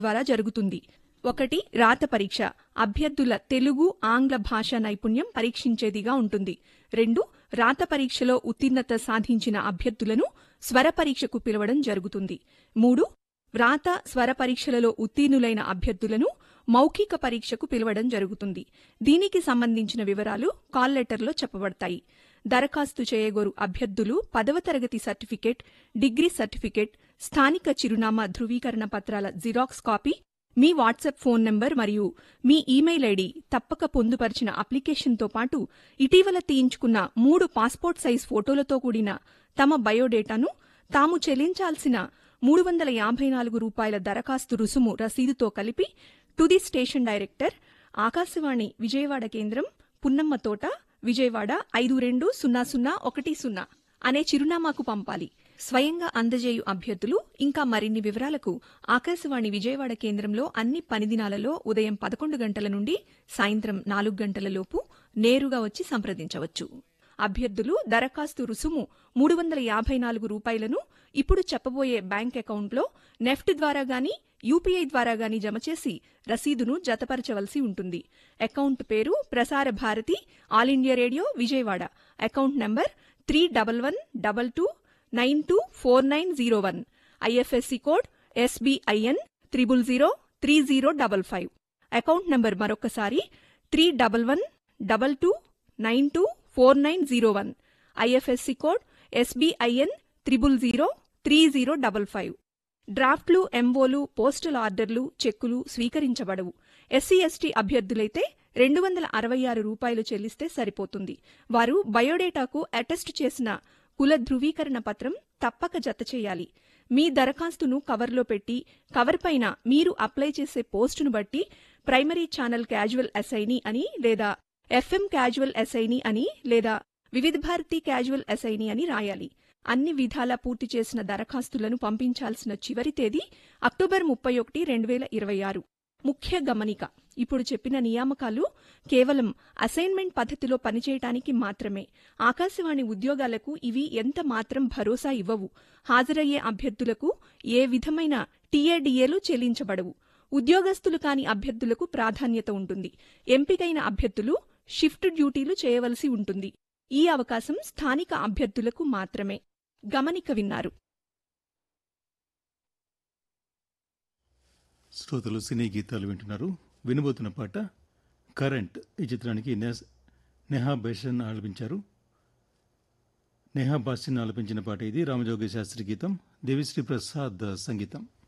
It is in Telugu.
ద్వారా జరుగుతుంది ఒకటి రాత పరీక్ష అభ్యర్థుల తెలుగు ఆంగ్ల భాషా నైపుణ్యం పరీక్షించేదిగా ఉంటుంది రెండు రాత పరీక్షలో ఉత్తీర్ణత సాధించిన అభ్యర్థులను స్వర పరీక్షకు పిలవడం జరుగుతుంది మూడు వ్రాత స్వర పరీక్షలలో ఉత్తీర్ణులైన అభ్యర్థులను మౌఖిక పరీక్షకు పిలవడం జరుగుతుంది దీనికి సంబంధించిన వివరాలు కాల్ లెటర్లో చెప్పబడతాయి దరఖాస్తు చేయగోరు అభ్యర్థులు పదవ తరగతి సర్టిఫికేట్ డిగ్రీ సర్టిఫికేట్ స్థానిక చిరునామా ధృవీకరణ పత్రాల జిరాక్స్ కాపీ మీ వాట్సాప్ ఫోన్ నంబర్ మరియు మీ ఈమెయిల్ ఐడి తప్పక పొందుపరిచిన అప్లికేషన్తో పాటు ఇటీవల తీయించుకున్న మూడు పాస్పోర్ట్ సైజ్ ఫోటోలతో కూడిన తమ బయోడేటాను తాము చెల్లించాల్సిన మూడు వందల యాభై నాలుగు రూపాయల దరఖాస్తు రుసుము రసీదుతో కలిపి to the station director Akashvani Vijayawada కేంద్రం పున్నమ్మ తోట విజయవాడ ఐదు రెండు సున్నా సున్నా ఒకటి సున్నా అనే చిరునామాకు పంపాలి స్వయంగా అందజేయు అభ్యర్థులు ఇంకా మరిన్ని వివరాలకు ఆకాశవాణి విజయవాడ కేంద్రంలో అన్ని పని దినాలలో ఉదయం పదకొండు గంటల నుండి సాయంత్రం నాలుగు గంటల లోపు నేరుగా వచ్చి సంప్రదించవచ్చు అభ్యర్థులు దరఖాస్తు రుసుము మూడు వందల యాభై నాలుగు రూపాయలను ఇప్పుడు చెప్పబోయే బ్యాంక్ అకౌంట్లో నెఫ్ట్ ద్వారా గాని యూపీఐ ద్వారా గాని జమ చేసి రసీదును జతపరచవలసి ఉంటుంది అకౌంట్ పేరు Prasar Bharati all India radio Vijayawada account number three double one double two nine two four nine zero one IFSC code SBIN triple zero three zero double five account number మరొకసారి three double one double two nine two four nine zero one IFSC code SBIN triple zero three zero double five డ్రాఫ్ట్లు ఎంఓలు పోస్టల్ ఆర్డర్లు చెక్కులు స్వీకరించబడవు ఎస్సీ ఎస్టీ అభ్యర్థులైతే రెండు వందల అరవై ఆరు రూపాయలు చెల్లిస్తే సరిపోతుంది వారు బయోడేటాకు అటెస్ట్ చేసిన కుల ధృవీకరణ పత్రం తప్పక జత చేయాలి మీ దరఖాస్తును కవర్లో పెట్టి కవర్ పైన మీరు అప్లై చేసే పోస్టును బట్టి ప్రైమరీ ఛానల్ క్యాజువల్ అసైనీ అని లేదా ఎఫ్ఎం క్యాజువల్ అసైనీ అని లేదా వివిధ భారతి క్యాజువల్ అసైనీ అని రాయాలి అన్ని విధాలా పూర్తి చేసిన దరఖాస్తులను పంపించాల్సిన చివరి తేదీ అక్టోబర్ ముప్పై ఒకటి రెండు వేల ఇరవై ఆరు ముఖ్య గమనిక ఇప్పుడు చెప్పిన నియామకాలు కేవలం అసైన్మెంట్ పద్ధతిలో పనిచేయటానికి మాత్రమే ఆకాశవాణి ఉద్యోగాలకు ఇవి ఎంత మాత్రం భరోసా ఇవ్వవు హాజరయ్యే అభ్యర్థులకు ఏ విధమైన టీఏడీఏలు చెల్లించబడవు ఉద్యోగస్తులు కాని అభ్యర్థులకు ప్రాధాన్యత ఉంటుంది ఎంపికైన అభ్యర్థులు షిఫ్ట్ డ్యూటీలు చేయవలసి ఉంటుంది ఈ అవకాశం స్థానిక అభ్యర్థులకు మాత్రమే గమనిక విన్నారు శ్రోతలు సినీ గీతాలు వింటున్నారు వినబోతున్న పాట కరెంట్ ఈ చిత్రానికి నెస్- నెహా బేషన్ ఆలపించారు నెహా బాసిన్ ఆలపించిన పాట ఇది రామజోగి శాస్త్రి గీతం దేవిశ్రీ ప్రసాద్ సంగీతం